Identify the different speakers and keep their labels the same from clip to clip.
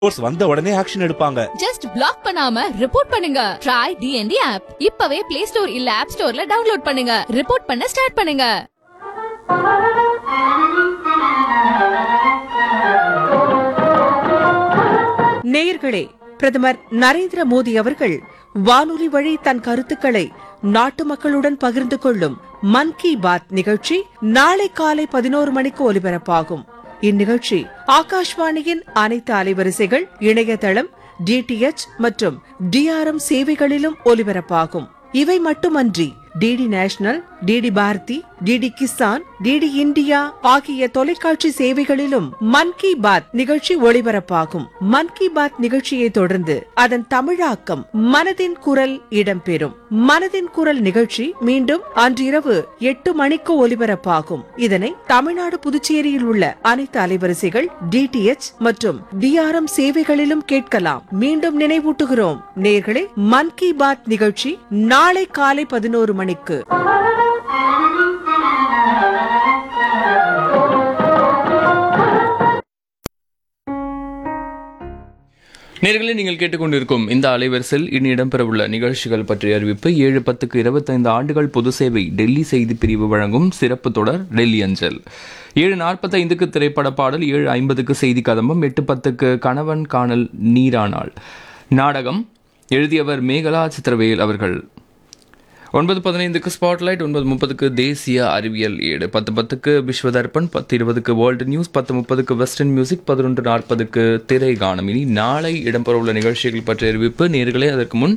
Speaker 1: course வந்த உடனே action எடுப்பாங்க
Speaker 2: ஜஸ்ட் பிளாக் பண்ணாம ரிப்போர்ட் பண்ணுங்க ட்ரை டிஎன்டி ஆப் இப்பவே பிளே ஸ்டோர் இல்ல ஆப் ஸ்டோர்ல டவுன்லோட் பண்ணுங்க ரிப்போர்ட் பண்ண ஸ்டார்ட் பண்ணுங்க
Speaker 3: நேயர்களே பிரதமர் நரேந்திர மோடி அவர்கள் வானொலி வழி தன் கருத்துக்களை நாட்டு மக்களுடன் பகிர்ந்து கொள்ளும் மன் கி பாத் நிகழ்ச்சி நாளை காலை பதினோரு மணிக்கு ஒலிபரப்பாகும் இந்நிகழ்ச்சி ஆகாஷ்வாணியின் அனைத்து அலைவரிசைகள் இணையதளம் டிடிஎச் மற்றும் டிஆர்எம் சேவைகளிலும் ஒலிபரப்பாகும் இவை மட்டுமன்றி DD national DD Bharati DD Kisan DD India ஆகிய தொலைக்காட்சி சேவைகளிலும் மன் கி பாத் நிகழ்ச்சி ஒளிபரப்பாகும் மன் கி பாத் நிகழ்ச்சியை தொடர்ந்து அதன் தமிழாக்கம் மனதின் குரல் இடம்பெறும் மனதின் குரல் நிகழ்ச்சி மீண்டும் அன்றிரவு எட்டு மணிக்கு ஒலிபரப்பாகும் இதனை தமிழ்நாடு புதுச்சேரியில் உள்ள அனைத்து அலைவரிசைகள் டிடிஎச் மற்றும் டிஆர்எம் சேவைகளிலும் கேட்கலாம் மீண்டும் நினைவூட்டுகிறோம் நேர்களே மன் கி பாத் நிகழ்ச்சி நாளை காலை பதினோரு மணிக்கு
Speaker 4: நேர்களை நீங்கள் கேட்டுக்கொண்டிருக்கும் இந்த அலைவரிசையில் இனி இடம்பெறவுள்ள நிகழ்ச்சிகள் பற்றிய அறிவிப்பு ஏழு பத்துக்கு இருபத்தைந்து ஆண்டுகள் பொது சேவை டெல்லி செய்தி பிரிவு வழங்கும் சிறப்பு தொடர் டெல்லி அஞ்சல் ஏழு நாற்பத்தைந்துக்கு திரைப்பட பாடல் ஏழு ஐம்பதுக்கு செய்தி கதம்பம் எட்டு பத்துக்கு கணவன் காணல் நீரானாள் நாடகம் எழுதியவர் மேகலா சித்திரவேல் அவர்கள் ஒன்பது பதினைந்துக்கு ஸ்பாட்லைட் ஒன்பது முப்பதுக்கு தேசிய அறிவியல் ஏடு பத்து பத்துக்கு விஸ்வதர்பன் பத்து இருபதுக்கு வேர்ல்டு நியூஸ் பத்து முப்பதுக்கு வெஸ்டர்ன் மியூசிக் பதினொன்று நாற்பதுக்கு திரை காணும் இனி நாளை இடம்பெறவுள்ள நிகழ்ச்சிகள் பற்றிய அறிவிப்பு நேர்களே அதற்கு முன்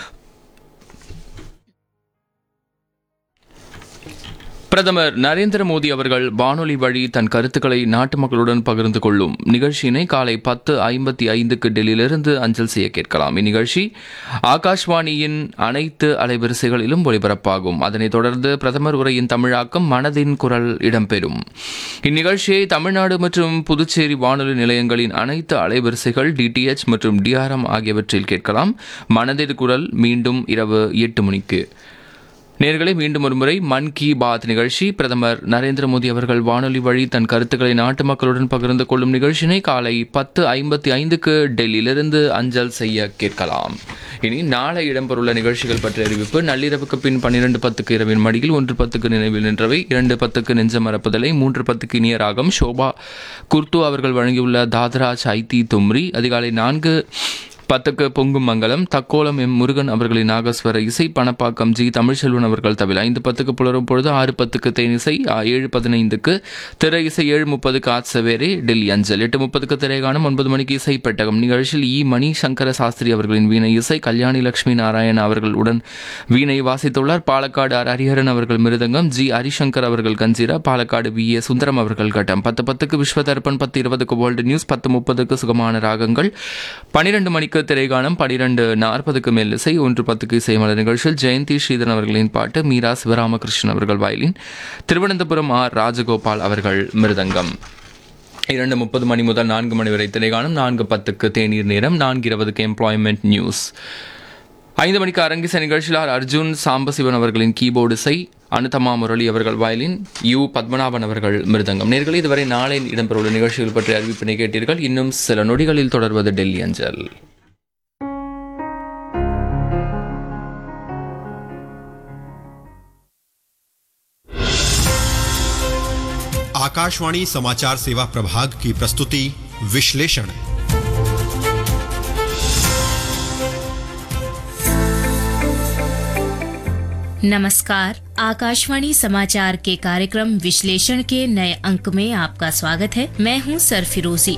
Speaker 4: பிரதமர் நரேந்திர மோடி அவர்கள் வானொலி வழி தன் கருத்துக்களை நாட்டு மக்களுடன் பகிர்ந்து கொள்ளும் நிகழ்ச்சியினை காலை பத்து ஐம்பத்தி ஐந்துக்கு டெல்லியிலிருந்து அஞ்சல் செய்ய கேட்கலாம் இந்நிகழ்ச்சி ஆகாஷ்வாணியின் அனைத்து அலைவரிசைகளிலும் ஒலிபரப்பாகும் அதனைத் தொடர்ந்து பிரதமர் உரையின் தமிழாக்கம் மனதின் குரல் இடம்பெறும் இந்நிகழ்ச்சியை தமிழ்நாடு மற்றும் புதுச்சேரி வானொலி நிலையங்களின் அனைத்து அலைவரிசைகள் டிடிஎச் மற்றும் டிஆர்எம் ஆகியவற்றில் கேட்கலாம் மனதின் குரல் மீண்டும் இரவு எட்டு மணிக்கு நேர்களை மீண்டும் ஒருமுறை மன் கி பாத் நிகழ்ச்சி பிரதமர் நரேந்திர மோடி அவர்கள் வானொலி வழி தன் கருத்துக்களை நாட்டு மக்களுடன் பகிர்ந்து கொள்ளும் நிகழ்ச்சியினை காலை பத்து ஐம்பத்தி ஐந்துக்கு டெல்லியிலிருந்து அஞ்சல் செய்ய கேட்கலாம் இனி நாளை இடம்பெறவுள்ள நிகழ்ச்சிகள் பற்றிய அறிவிப்பு நள்ளிரவுக்கு பின் பன்னிரண்டு பத்துக்கு இரவின் மடியில் ஒன்று பத்துக்கு நினைவில் நின்றவை இரண்டு பத்துக்கு நெஞ்ச மறப்புதலை மூன்று பத்துக்கு இனிய ராகம் ஷோபா குர்து அவர்கள் வழங்கியுள்ள தாதரா சைத்தி தும்ரி அதிகாலை நான்கு பத்துக்கு பொங்கும் மங்கலம் தக்கோலம் எம் முருகன் அவர்களின் நாகஸ்வர இசை பணப்பாக்கம் ஜி தமிழ்செல்வன் அவர்கள் தவில் ஐந்து பத்துக்கு புலரும் பொழுது ஆறு பத்துக்கு தேனிசை ஆ, ஏழு பதினைந்துக்கு திரை இசை ஏழு முப்பதுக்கு ஆத்சவேரே டெல்லி அஞ்சல் எட்டு முப்பதுக்கு திரைகாணும் ஒன்பது மணிக்கு இசை பெட்டகம் நிகழ்ச்சியில் இ மணி சங்கர சாஸ்திரி அவர்களின் வீணை இசை கல்யாணி லட்சுமி நாராயண் அவர்களுடன் வீணை வாசித்துள்ளார் பாலக்காடு ஆர் ஹரிஹரன் அவர்கள் மிருதங்கம் ஜி ஹரிசங்கர் அவர்கள் கஞ்சிரா பாலக்காடு வி ஏ சுந்தரம் அவர்கள் கட்டம் பத்து பத்துக்கு விஸ்வதர்பன் பத்து இருபதுக்கு வேர்ல்டு நியூஸ் பத்து முப்பதுக்கு சுகமான ராகங்கள் பனிரெண்டு மணிக்கு திரைகாணம் பனிரெண்டு நாற்பதுக்கு மேல் இசை ஒன்று பத்துக்கு இசை மலர் நிகழ்ச்சியில் ஜெயந்தி ஸ்ரீதரன் அவர்களின் பாட்டு மீரா சிவராமகிருஷ்ணன் அவர்கள் வயலின் திருவனந்தபுரம் ஆர் ராஜகோபால் அவர்கள் மிருதங்கம் இரண்டு முப்பது மணி முதல் நான்கு மணி வரை திரைகாணம் நான்கு பத்துக்கு தேநீர் நேரம் நான்கு இருபதுக்கு எம்ப்ளாய்மெண்ட் நியூஸ் ஐந்து மணிக்கு அரங்கிச நிகழ்ச்சியில் ஆர் அர்ஜுன் சாம்பசிவன் அவர்களின் கீபோர்டு இசை அனுதமா முரளி அவர்கள் வயலின் யு பத்மநாபன் அவர்கள் மிருதங்கம் நேர்கள் இதுவரை நாளை இடம்பெறவுள்ள நிகழ்ச்சிகள் பற்றிய அறிவிப்பினை கேட்டீர்கள் இன்னும் சில நொடிகளில் தொடர்வது டெல்லி அஞ்சல்
Speaker 5: आकाशवाणी समाचार सेवा प्रभाग की प्रस्तुति विश्लेषण
Speaker 6: नमस्कार आकाशवाणी समाचार के कार्यक्रम विश्लेषण के नए अंक में आपका स्वागत है मैं हूं सरफिरोजी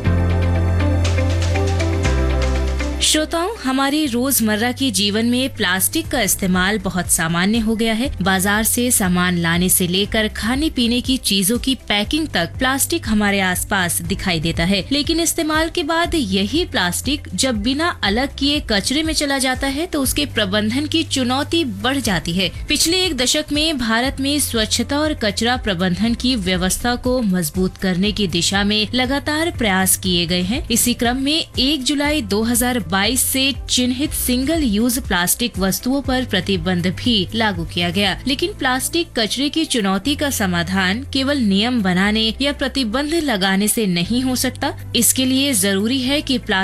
Speaker 6: श्रोताओं हमारे रोजमर्रा के जीवन में प्लास्टिक का इस्तेमाल बहुत सामान्य हो गया है बाजार से सामान लाने से लेकर खाने पीने की चीजों की पैकिंग तक प्लास्टिक हमारे आसपास दिखाई देता है लेकिन इस्तेमाल के बाद यही प्लास्टिक जब बिना अलग किए कचरे में चला जाता है तो उसके प्रबंधन की चुनौती बढ़ जाती है पिछले एक दशक में भारत में स्वच्छता और कचरा प्रबंधन की व्यवस्था को मजबूत करने की दिशा में लगातार प्रयास किए गए हैं इसी क्रम में 1 जुलाई 2022 से चिन्हित सिंगल यूज प्लास्टिक वस्तुओं पर प्रतिबंध भी लागू किया गया लेकिन प्लास्टिक कचरे की चुनौती का समाधान केवल नियम बनाने या प्रतिबंध लगाने से नहीं हो सकता इसके लिए जरूरी है कि प्लास्टिक